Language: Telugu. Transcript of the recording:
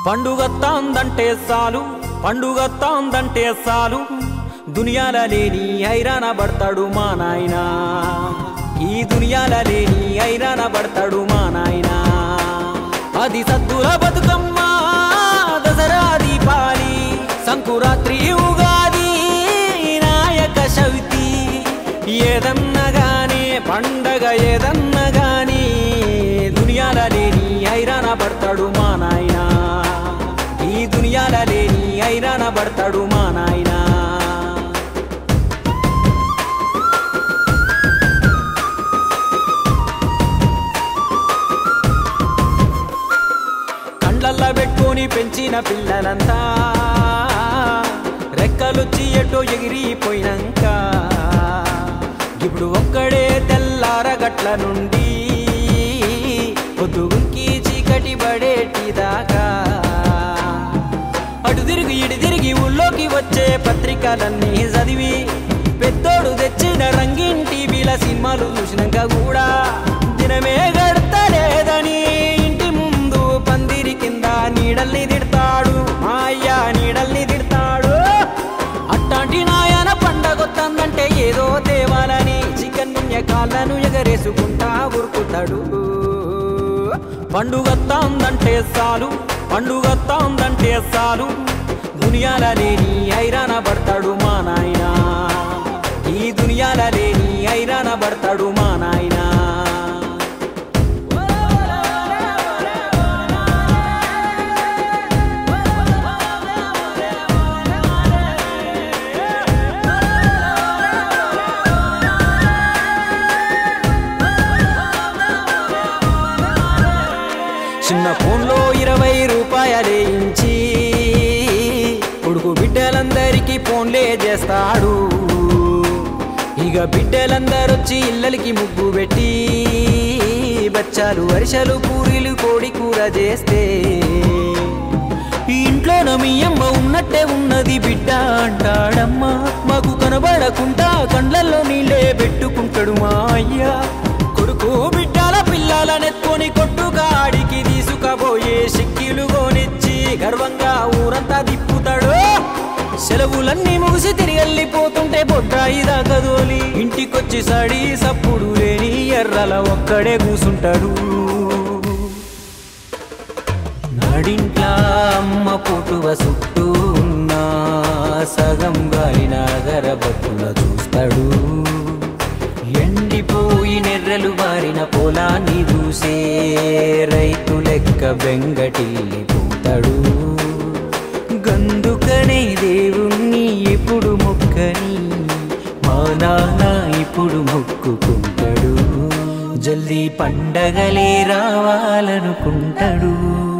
పండుగత్తాందంటే చాలు పండుగత్తాందంటే చాలు దునియాల లేని ఐరాన పడతాడు మా నాయనా ఈ దునియాల లేని ఐరాన పడతాడు మా నాయనా అది సద్దుల బతుకమ్మ దసరా దీపాలి సంకురాత్రి ఉగాది నాయక చవితి ఏదన్నగానే పండగ ఏదన్నగాని దునియాల లేని ఐరాన పడతాడు మా నాయనా ఈ దునియాల లేని ఐరాన పడతాడు మా నాయనా కండ్లల్లా పెట్టుకొని పెంచిన పిల్లలంతా రెక్కలొచ్చి ఎటో ఎగిరిపోయినాక ఇప్పుడు ఒక్కడే తెల్లారగట్ల నుండి పొద్దుగుంకి చీకటి పడేటి దాకా అటు తిరిగి ఇటు తిరిగి ఊళ్ళోకి వచ్చే పత్రికలన్నీ చదివి పెద్దోడు తెచ్చిన రంగిన్ టీవీల సినిమాలు చూసినాక కూడా దినమే గడతలేదని ఇంటి ముందు పందిరి కింద నీడల్ని తిడతాడు మా అయ్య నీడల్ని తిడతాడు అట్టాంటి నాయన పండగొత్తందంటే ఏదో తేవాలని చికెన్ కాళ్ళను ఎగరేసుకుంటా ఉరుకుతాడు పండుగత్తాందంటే చాలు పండుగత్తాందంటే చాలు దునియాల లేని ఐరాన పడతాడు మా నాయనా ఈ దునియాల లేని ఐరాన పడతాడు మా నాయనా చిన్న ఫోన్లో ఇరవై రూపాయలే ఇంచి కొడుకు బిడ్డలందరికీ ఫోన్లే చేస్తాడు ఇక బిడ్డలందరొచ్చి ఇళ్ళకి ముగ్గు పెట్టి బచ్చాలు వరిసెలు పూరీలు కోడి కూర చేస్తే ఈ ఇంట్లో మీ అమ్మ ఉన్నట్టే ఉన్నది బిడ్డ అంటాడమ్మా మాకు కనబడకుండా కండ్లల్లో నీళ్ళే పెట్టుకుంటాడు మా అయ్యా కొడుకు బిడ్డల పిల్లలనెత్తుకొని కొట్టుకాడికి తీసుకపోయే సిక్కిలు కొనిచ్చి గర్వంగా ఊరంతా తిప్పుతాడు సెలవులన్నీ ముగిసి తిరిగి వెళ్ళిపోతుంటే బొడ్డాయి దాకదోలి ఇంటికొచ్చి సడి సప్పుడు లేని ఎర్రల ఒక్కడే కూసుంటాడు నడింట్లా అమ్మ పుట్టువ చుట్టూ ఉన్న సగం గాలిన గరబత్తుల చూస్తాడు ఎండిపోయి నెర్రలు బారిన పొలాన్ని చూసే రైతు లెక్క బెంగటిల్లిపోతాడు గందుకనే దేవుణ్ణి ఇప్పుడు మొక్కని మా నాన్న ఇప్పుడు మొక్కుకుంటాడు జల్దీ పండగలే రావాలనుకుంటాడు